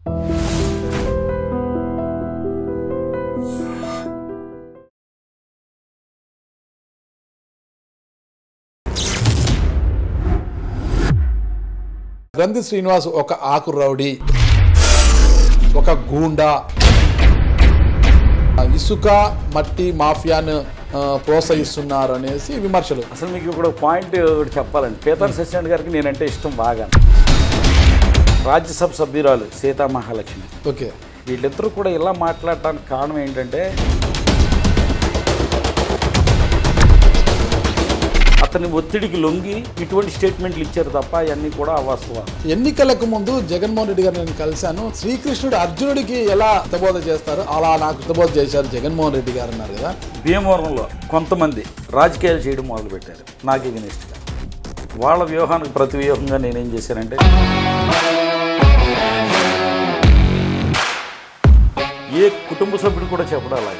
గ్రంథి శ్రీనివాస్ ఒక ఆకు రౌడీ ఒక గూండా ఇసుక మట్టి మాఫియాను ఆ, ప్రోత్సహిస్తున్నారు అనేసి విమర్శలు అసలు మీకు ఇప్పుడు పాయింట్ ఒకటి చెప్పాలండి పీతర్ సత్యనారాయణ గారికి నేనంటే ఇష్టం బాగా రాజ్యసభ సభ్యురాలు సీతా మహాలక్ష్మి ఓకే వీళ్ళిద్దరూ కూడా ఇలా మాట్లాడటానికి కారణం ఏంటంటే అతని ఒత్తిడికి లొంగి ఇటువంటి స్టేట్మెంట్లు ఇచ్చారు తప్ప అవన్నీ కూడా అవాస్తవాలు ఎన్నికలకు ముందు జగన్మోహన్ రెడ్డి గారిని నేను కలిశాను శ్రీకృష్ణుడు అర్జునుడికి ఎలా హితబోధ చేస్తారు అలా నాకు హితబోధ చేశారు జగన్మోహన్ రెడ్డి గారు అన్నారు కదా భీమవరంలో కొంతమంది రాజకీయాలు చేయడం మొదలుపెట్టారు నాకు ఎగనిస్ట్గా వాళ్ళ వ్యూహానికి ప్రతి వ్యూహంగా నేనేం చేశానంటే ఏ కుటుంబ సభ్యుడు కూడా చెప్పడం అలాగే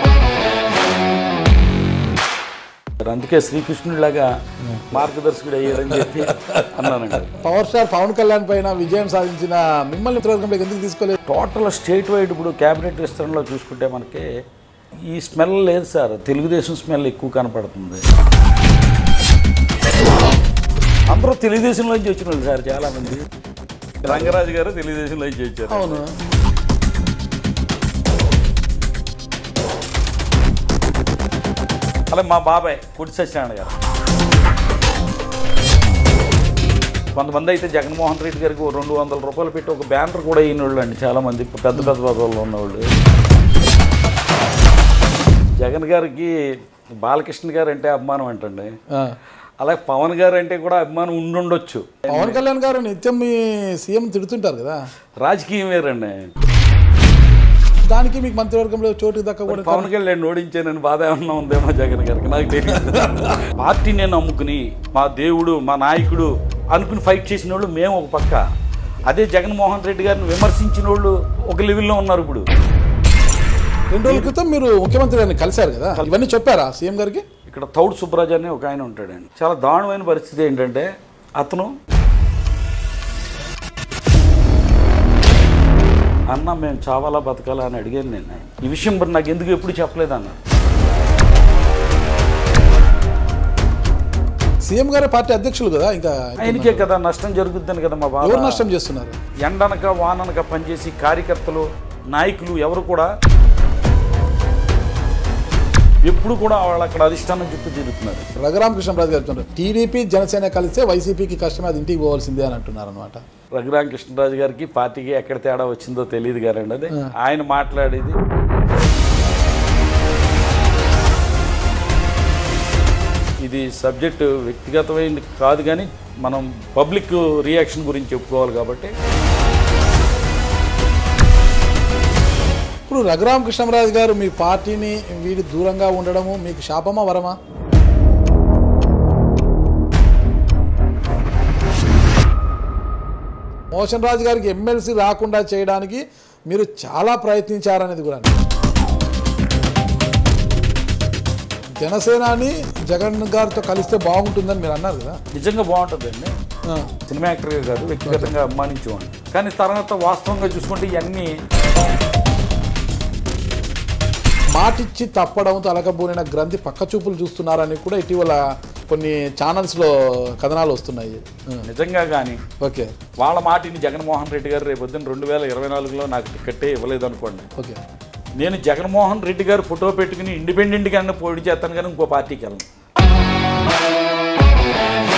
అందుకే శ్రీకృష్ణుడిలాగా మార్గదర్శకుడు అయ్యాడని చెప్పి అన్నానండి పవర్ స్టార్ పవన్ కళ్యాణ్ పైన విజయం సాధించిన మిమ్మల్ని ఉత్తరాఖండ్లోకి ఎందుకు తీసుకోలేదు టోటల్ స్టేట్ వైడ్ ఇప్పుడు క్యాబినెట్ విస్తరణలో చూసుకుంటే మనకి ఈ స్మెల్ లేదు సార్ తెలుగుదేశం స్మెల్ ఎక్కువ కనపడుతుంది అందరూ తెలుగుదేశంలోంచి వచ్చిన వాళ్ళు సార్ చాలామంది రంగరాజు గారు తెలుగుదేశంలోంచి వచ్చారు అవును అలా మా బాబాయ్ కుడి సత్యనారాయణ గారు కొంతమంది అయితే జగన్మోహన్ రెడ్డి గారికి ఓ రెండు వందల రూపాయలు పెట్టి ఒక బ్యానర్ కూడా అయిన వాళ్ళు అండి చాలామంది పెద్ద పెద్ద పదవుల్లో ఉన్నవాళ్ళు జగన్ గారికి బాలకృష్ణ గారు అంటే అభిమానం అంటండి ఆ. అలాగే పవన్ గారు అంటే కూడా అభిమానం ఉండుండొచ్చు పవన్ కళ్యాణ్ గారు నిత్యం మీ సీఎం తిడుతుంటారు కదా రాజకీయం వేరండి దానికి మీకు మంత్రివర్గంలో చోటు దక్కకూడదు పవన్ కళ్యాణ్ ఓడించానని బాధ ఏమన్నా ఉందేమో జగన్ గారికి నాకు తెలియదు పార్టీని నమ్ముకుని మా దేవుడు మా నాయకుడు అనుకుని ఫైట్ చేసిన వాళ్ళు మేము ఒక పక్క అదే జగన్మోహన్ రెడ్డి గారిని విమర్శించిన వాళ్ళు ఒక లెవెల్లో ఉన్నారు ఇప్పుడు రెండు రోజుల క్రితం మీరు ముఖ్యమంత్రి గారిని కలిశారు కదా ఇవన్నీ చెప్పారా సీఎం గారికి ఇక్కడ తౌడు సుబ్బరాజు అని ఒక ఆయన ఉంటాడండి చాలా దారుణమైన పరిస్థితి ఏంటంటే అతను అన్న మేము చావాలా బతకాలా అని అడిగాను నేను ఈ విషయం మరి నాకు ఎందుకు ఎప్పుడు చెప్పలేదు అన్న సీఎం గారి పార్టీ అధ్యక్షులు కదా ఇంకా ఆయనకే కదా నష్టం జరుగుద్దని కదా మా బాధ ఎవరు నష్టం చేస్తున్నారు ఎండనక వాననక పనిచేసి కార్యకర్తలు నాయకులు ఎవరు కూడా ఎప్పుడు కూడా వాళ్ళు అక్కడ అధిష్టానం చుట్టూ తిరుగుతున్నారు రఘురామకృష్ణరాజు గారు చెప్తున్నారు టీడీపీ జనసేన కలిస్తే వైసీపీకి కష్టమే అది ఇంటికి పోవాల్సిందే అని అంటున్నారు అనమాట రఘురామ కృష్ణరాజు గారికి పార్టీకి ఎక్కడ తేడా వచ్చిందో తెలియదు గారండి అది ఆయన మాట్లాడేది ఇది సబ్జెక్ట్ వ్యక్తిగతమైంది కాదు కానీ మనం పబ్లిక్ రియాక్షన్ గురించి చెప్పుకోవాలి కాబట్టి ఇప్పుడు రఘురామకృష్ణరాజు గారు మీ పార్టీని వీడి దూరంగా ఉండడము మీకు శాపమా వరమా మోహన్ రాజు గారికి ఎమ్మెల్సీ రాకుండా చేయడానికి మీరు చాలా ప్రయత్నించారనేది కూడా జనసేనాని జగన్ గారితో కలిస్తే బాగుంటుందని మీరు అన్నారు కదా నిజంగా బాగుంటుందండి ఆ, సినిమా యాక్టర్గా కాదు వ్యక్తిగతంగా అభిమానించేవాడిని కానీ తర్వాత వాస్తవంగా చూసుకుంటే ఇవన్నీ మాటిచ్చి తప్పడంతో అలకబోనిన గ్రంథి పక్క చూపులు చూస్తున్నారని కూడా ఇటీవల కొన్ని ఛానల్స్లో కథనాలు వస్తున్నాయి ఆ, నిజంగా కానీ ఓకే వాళ్ళ మాటిని జగన్మోహన్ రెడ్డి గారు రేపు పొద్దున్న రెండు వేల ఇరవై నాలుగులో నాకు టికెట్టే ఇవ్వలేదు అనుకోండి ఓకే నేను జగన్మోహన్ రెడ్డి గారు ఫోటో పెట్టుకుని ఇండిపెండెంట్గా అన్న పోటీ చేస్తాను కానీ ఇంకో పార్టీకి వెళ్ళను